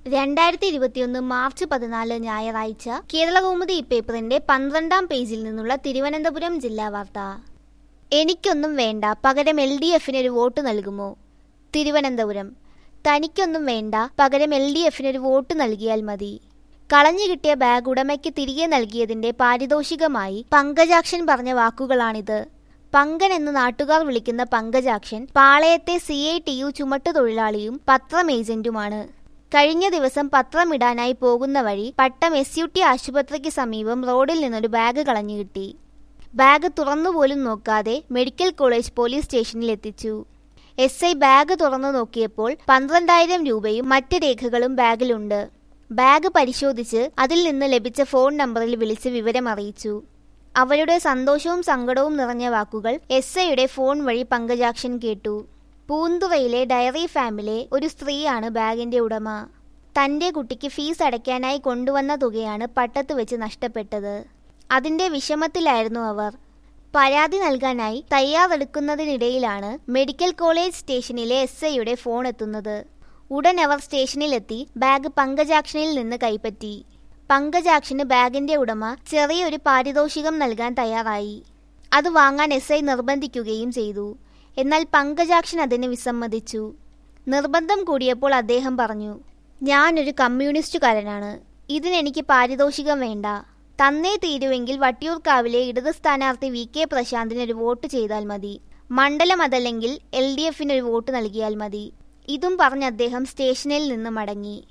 രണ്ടായിരത്തി ഇരുപത്തിയൊന്ന് മാർച്ച് പതിനാല് ഞായറാഴ്ച കേരളകൗമുദി ഇപ്പേപ്പറിന്റെ പന്ത്രണ്ടാം പേജിൽ നിന്നുള്ള തിരുവനന്തപുരം ജില്ലാ വാർത്ത എനിക്കൊന്നും വേണ്ട പകരം എൽ ഡി എഫിന് ഒരു വോട്ട് നൽകുമോ തിരുവനന്തപുരം തനിക്കൊന്നും വേണ്ട പകരം എൽ ഡി എഫിന് ഒരു വോട്ട് നൽകിയാൽ മതി കളഞ്ഞു കിട്ടിയ ബാഗ് ഉടമയ്ക്ക് തിരികെ നൽകിയതിന്റെ പാരിതോഷികമായി പങ്കജാക്ഷൻ പറഞ്ഞ വാക്കുകളാണിത് പങ്കൻ എന്ന് നാട്ടുകാർ വിളിക്കുന്ന പങ്കജാക്ഷൻ പാളയത്തെ സി ഐ ടി യു ചുമട്ടുതൊഴിലാളിയും പത്രം ഏജന്റുമാണ് കഴിഞ്ഞ ദിവസം പത്രമിടാനായി പോകുന്ന വഴി പട്ടം എസ് യു ടി ആശുപത്രിക്ക് സമീപം റോഡിൽ നിന്നൊരു ബാഗ് കളഞ്ഞു കിട്ടി ബാഗ് തുറന്നുപോലും നോക്കാതെ മെഡിക്കൽ കോളേജ് പോലീസ് സ്റ്റേഷനിൽ എത്തിച്ചു എസ് ഐ ബാഗ് തുറന്നു നോക്കിയപ്പോൾ പന്ത്രണ്ടായിരം രൂപയും മറ്റ് രേഖകളും ബാഗിലുണ്ട് ബാഗ് പരിശോധിച്ച് അതിൽ നിന്ന് ലഭിച്ച ഫോൺ നമ്പറിൽ വിളിച്ച് വിവരം അറിയിച്ചു അവരുടെ സന്തോഷവും സങ്കടവും നിറഞ്ഞ വാക്കുകൾ എസ് ഐയുടെ ഫോൺ വഴി പങ്കജാക്ഷൻ കേട്ടു പൂന്തുറയിലെ ഡയറി ഫാമിലെ ഒരു സ്ത്രീയാണ് ബാഗിന്റെ ഉടമ തന്റെ കുട്ടിക്ക് ഫീസ് അടയ്ക്കാനായി കൊണ്ടുവന്ന തുകയാണ് പട്ടത്ത് വെച്ച് നഷ്ടപ്പെട്ടത് അതിന്റെ വിഷമത്തിലായിരുന്നു അവർ പരാതി നൽകാനായി തയ്യാറെടുക്കുന്നതിനിടയിലാണ് മെഡിക്കൽ കോളേജ് സ്റ്റേഷനിലെ എസ് ഐയുടെ ഫോൺ എത്തുന്നത് ഉടൻ അവർ സ്റ്റേഷനിലെത്തി ബാഗ് പങ്കജാക്ഷനിൽ നിന്ന് കൈപ്പറ്റി പങ്കജാക്ഷന് ബാഗിന്റെ ഉടമ ചെറിയൊരു പാരിതോഷികം നൽകാൻ തയ്യാറായി അത് വാങ്ങാൻ എസ് ഐ നിർബന്ധിക്കുകയും ചെയ്തു എന്നാൽ പങ്കജാക്ഷൻ അതിന് വിസമ്മതിച്ചു നിർബന്ധം കൂടിയപ്പോൾ അദ്ദേഹം പറഞ്ഞു ഞാനൊരു കമ്മ്യൂണിസ്റ്റുകാരനാണ് ഇതിനെനിക്ക് പാരിതോഷികം വേണ്ട തന്നേ തീരുവെങ്കിൽ വട്ടിയൂർക്കാവിലെ ഇടത് സ്ഥാനാർത്ഥി വി കെ പ്രശാന്തിന് ഒരു വോട്ട് ചെയ്താൽ മതി മണ്ഡലം അതല്ലെങ്കിൽ എൽ ഡി എഫിന് ഒരു വോട്ട് നൽകിയാൽ മതി ഇതും പറഞ്ഞ് അദ്ദേഹം സ്റ്റേഷനിൽ നിന്ന് മടങ്ങി